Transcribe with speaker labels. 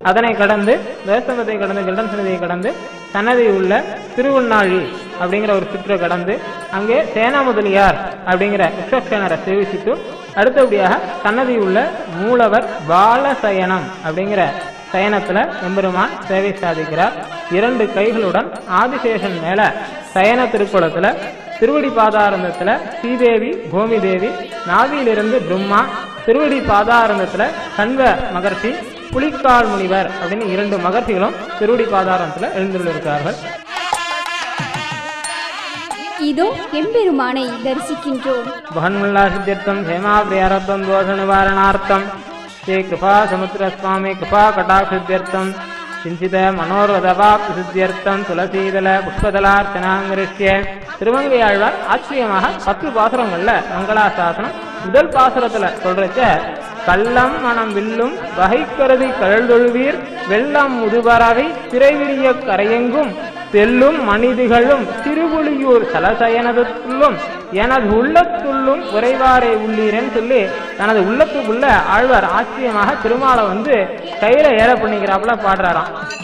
Speaker 1: அதனை கடந்து தேசமத்தை கடந்து கல்டன் சன்னதியை கடந்து சன்னதி உள்ள திருவண்ணாழி அப்படிங்கிற ஒரு சுற்றை கடந்து அங்கே சேனா முதலியார் அப்படிங்கிற விஸ்வக்சேனரை சேவிச்சிட்டு அடுத்தபடியாக சன்னதி உள்ள மூலவர் பாலசயனம் அப்படிங்கிற சயனத்துல எம்பெருமான் சேவை சாதிக்கிறார் இரண்டு கைகளுடன் ஆதிசேஷன் மேல சயன திருக்குளத்துல திருவடி பாதாரந்தத்துல ஸ்ரீதேவி பூமி தேவி நாவியிலிருந்து பிரம்மா திருவடி பாதாரந்தத்துல கண்வ மகர்ஷி புலிக்கால் முனிவர் அப்படின்னு இரண்டு மகர்ஷிகளும் திருவடி பாதாரத்துல எழுந்துள்ளிருக்கிறார்கள்
Speaker 2: இதோ எம்பெருமானை தரிசிக்கின்றோம்
Speaker 1: बृहन्मल्लासिद्ध्यर्थं हेमाप्रियारब्धं दोषनिवारणार्थं श्री कृपा समुद्रस्वामी कृपा कटाक्षिद्यर्थं किञ्चित् मनोरथवाप्सिद्ध्यर्थं துளசீதல புஷ்பதலார்ச்சனாங்கரிஷ்ய திருவங்கையாழ்வார் ஆச்சரியமாக பத்து பாசுரங்கள்ல மங்களாசாசனம் முதல் பாசுரத்துல சொல்றச்ச கள்ளம் மனம் வில்லும் வகை கருதி கழல்தொழுவீர் வெள்ளம் முதுபறவை திரைவிரிய கரையெங்கும் செல்லும் மனிதிகளும் திருவுளியூர் சலசயனத்துள்ளும் எனது உள்ளத்துள்ளும் உறைவாரே உள்ளீரேன்னு சொல்லி தனது உள்ளத்துக்குள்ள ஆழ்வார் ஆச்சரியமாக திருமாலை வந்து கையில ஏற பண்ணிக்கிறாப்புல பாடுறாராம்